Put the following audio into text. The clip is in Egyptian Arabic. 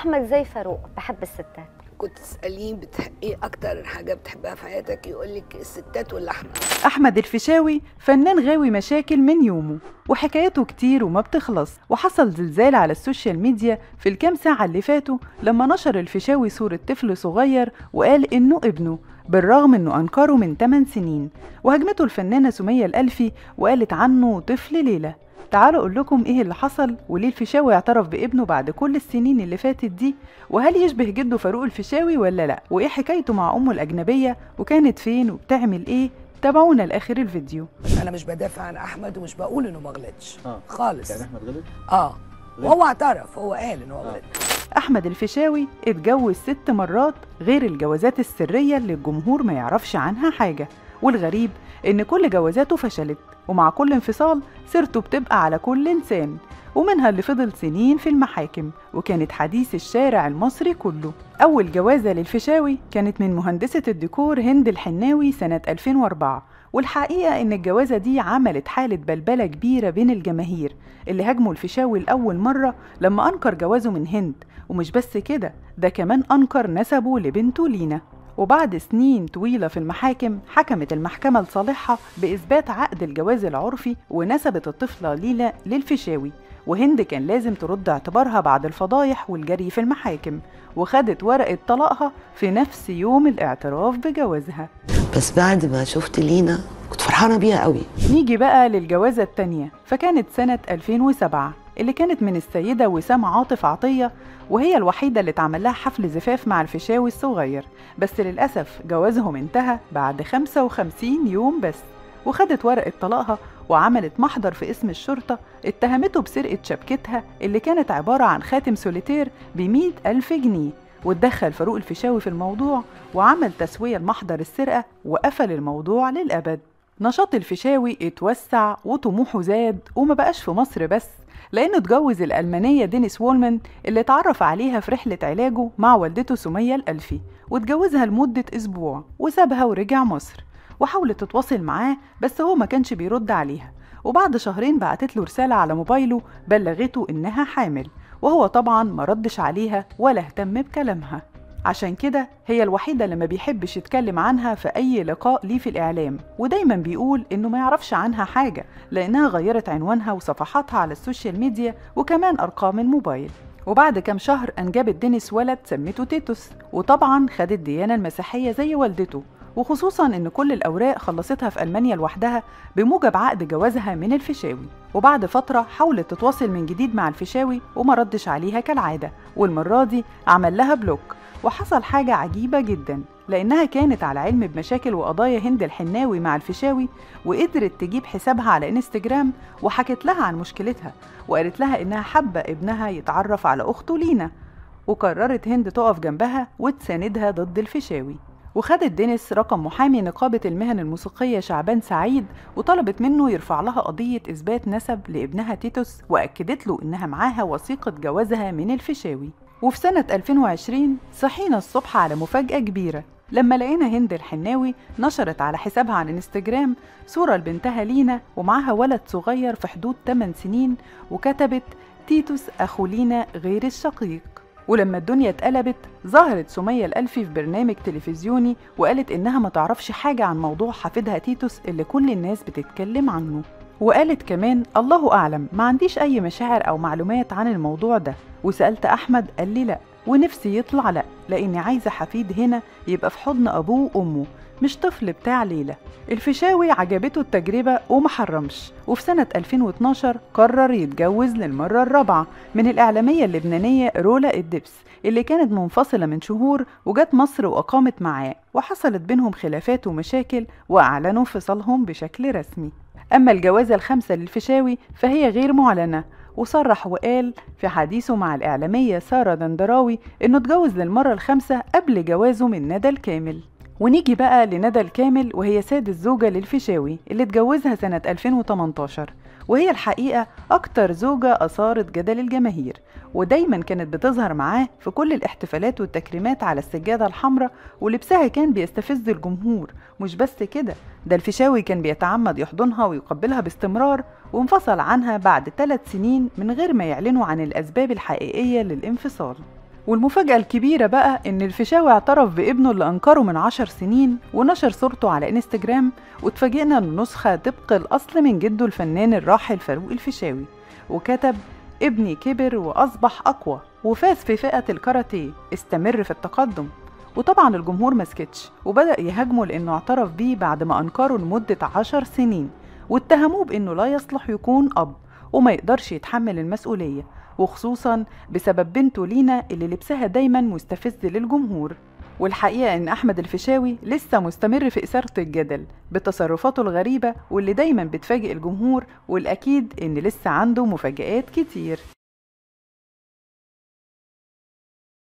احمد زي فاروق بحب الستات كنت تساليه بتح... ايه اكتر حاجه بتحبها في حياتك يقول لك الستات واللحمه أحمد الفيشاوي فنان غاوي مشاكل من يومه وحكاياته كتير وما بتخلص وحصل زلزال على السوشيال ميديا في الكام ساعة اللي فاتوا لما نشر الفيشاوي صورة طفل صغير وقال إنه ابنه بالرغم إنه أنكره من 8 سنين وهجمته الفنانة سمية الألفي وقالت عنه طفل ليلى تعالوا أقول لكم إيه اللي حصل وليه الفيشاوي اعترف بابنه بعد كل السنين اللي فاتت دي وهل يشبه جده فاروق الفيشاوي ولا لأ وإيه حكايته مع أمه الأجنبية وكانت فين وبتعمل إيه تابعونا لآخر الفيديو انا مش بدافع عن احمد ومش بقول انه ما غلطش اه خالص يعني احمد غلط اه غلط. وهو اعترف هو قال انه هو آه. غلط أحمد الفيشاوي اتجوز ست مرات غير الجوازات السرية اللي الجمهور ما يعرفش عنها حاجة والغريب إن كل جوازاته فشلت ومع كل انفصال سيرته بتبقى على كل لسان ومنها اللي فضل سنين في المحاكم وكانت حديث الشارع المصري كله أول جوازة للفيشاوي كانت من مهندسة الديكور هند الحناوي سنة 2004 والحقيقة إن الجوازة دي عملت حالة بلبلة كبيرة بين الجماهير اللي هاجموا الفيشاوي لأول مرة لما أنكر جوازه من هند ومش بس كده ده كمان أنكر نسبه لبنته لينا وبعد سنين طويلة في المحاكم حكمت المحكمة لصالحها بإثبات عقد الجواز العرفي ونسبت الطفلة ليلى للفيشاوي وهند كان لازم ترد اعتبارها بعد الفضايح والجري في المحاكم وخدت ورقة طلاقها في نفس يوم الاعتراف بجوازها بس بعد ما شفت لينا كنت فرحانه بيها قوي نيجي بقى للجوازة التانية فكانت سنة 2007 اللي كانت من السيدة وسام عاطف عطية وهي الوحيدة اللي اتعمل لها حفل زفاف مع الفيشاوي الصغير بس للأسف جوازهم انتهى بعد 55 يوم بس وخدت ورقة طلاقها وعملت محضر في اسم الشرطة اتهمته بسرقة شبكتها اللي كانت عبارة عن خاتم سوليتير بمئة ألف جنيه واتدخل فاروق الفيشاوي في الموضوع وعمل تسوية لمحضر السرقة وقفل الموضوع للأبد نشاط الفيشاوي اتوسع وطموحه زاد وما بقاش في مصر بس لأنه اتجوز الألمانية دينيس وولمان اللي اتعرف عليها في رحلة علاجه مع والدته سمية الألفي واتجوزها لمدة أسبوع وسابها ورجع مصر وحاولت تتواصل معاه بس هو ما كانش بيرد عليها وبعد شهرين بعتت له رسالة على موبايله بلغته إنها حامل وهو طبعا ما ردش عليها ولا اهتم بكلامها عشان كده هي الوحيدة اللي ما بيحبش يتكلم عنها في أي لقاء ليه في الإعلام ودايما بيقول إنه ما يعرفش عنها حاجة لأنها غيرت عنوانها وصفحاتها على السوشيال ميديا وكمان أرقام الموبايل وبعد كام شهر أنجبت دينيس ولد سمته تيتوس وطبعا خد الديانة المسيحية زي والدته وخصوصا ان كل الاوراق خلصتها في المانيا لوحدها بموجب عقد جوازها من الفيشاوي وبعد فتره حاولت تتواصل من جديد مع الفيشاوي وما ردش عليها كالعاده والمره دي عمل لها بلوك وحصل حاجه عجيبه جدا لانها كانت على علم بمشاكل وقضايا هند الحناوي مع الفيشاوي وقدرت تجيب حسابها على انستجرام وحكت لها عن مشكلتها وقالت لها انها حابه ابنها يتعرف على اخته لينا وقررت هند تقف جنبها وتساندها ضد الفيشاوي وخدت دينيس رقم محامي نقابة المهن الموسيقية شعبان سعيد وطلبت منه يرفع لها قضية إثبات نسب لابنها تيتوس وأكدت له إنها معاها وثيقة جوازها من الفيشاوي وفي سنة 2020 صحينا الصبح على مفاجأة كبيرة لما لقينا هند الحناوي نشرت على حسابها على انستجرام صورة لبنتها لينا ومعاها ولد صغير في حدود 8 سنين وكتبت تيتوس أخو لينا غير الشقيق ولما الدنيا اتقلبت ظهرت سمية الألفي في برنامج تلفزيوني وقالت إنها ما تعرفش حاجة عن موضوع حفيدها تيتوس اللي كل الناس بتتكلم عنه وقالت كمان الله أعلم ما عنديش أي مشاعر أو معلومات عن الموضوع ده وسألت أحمد قال لي لأ ونفسي يطلع لأ لأني عايزة حفيد هنا يبقى في حضن أبوه وأمه مش طفل بتاع ليلى الفيشاوي عجبته التجربة ومحرمش وفي سنة 2012 قرر يتجوز للمرة الرابعة من الإعلامية اللبنانية رولا الدبس اللي كانت منفصلة من شهور وجت مصر وأقامت معاه وحصلت بينهم خلافات ومشاكل وأعلنوا انفصالهم بشكل رسمي أما الجوازة الخامسة للفيشاوي فهي غير معلنة وصرح وقال في حديثه مع الإعلامية سارة دندراوي إنه اتجوز للمرة الخامسة قبل جوازه من ندى الكامل ونيجي بقى لندى الكامل وهي سادس زوجة للفيشاوي اللي اتجوزها سنة 2018 وهي الحقيقة أكتر زوجة أثارت جدل الجماهير ودايما كانت بتظهر معاه في كل الاحتفالات والتكريمات على السجادة الحمراء ولبسها كان بيستفز الجمهور مش بس كده ده الفيشاوي كان بيتعمد يحضنها ويقبلها باستمرار وانفصل عنها بعد ثلاث سنين من غير ما يعلنوا عن الأسباب الحقيقية للانفصال والمفاجأة الكبيرة بقى إن الفيشاوي اعترف بابنه اللي أنكره من عشر سنين ونشر صورته على انستجرام واتفاجئنا إن نسخة طبق الأصل من جده الفنان الراحل فاروق الفيشاوي وكتب ابني كبر وأصبح أقوى وفاز في فئة الكاراتيه استمر في التقدم وطبعا الجمهور مسكتش وبدأ يهاجمه لأنه اعترف بيه بعد ما أنكره لمدة عشر سنين واتهموه بأنه لا يصلح يكون أب وما يقدرش يتحمل المسؤولية وخصوصا بسبب بنته لينا اللي لبسها دايما مستفز للجمهور والحقيقة إن أحمد الفيشاوي لسه مستمر في إثارة الجدل بتصرفاته الغريبة واللي دايما بتفاجئ الجمهور والأكيد إن لسه عنده مفاجآت كتير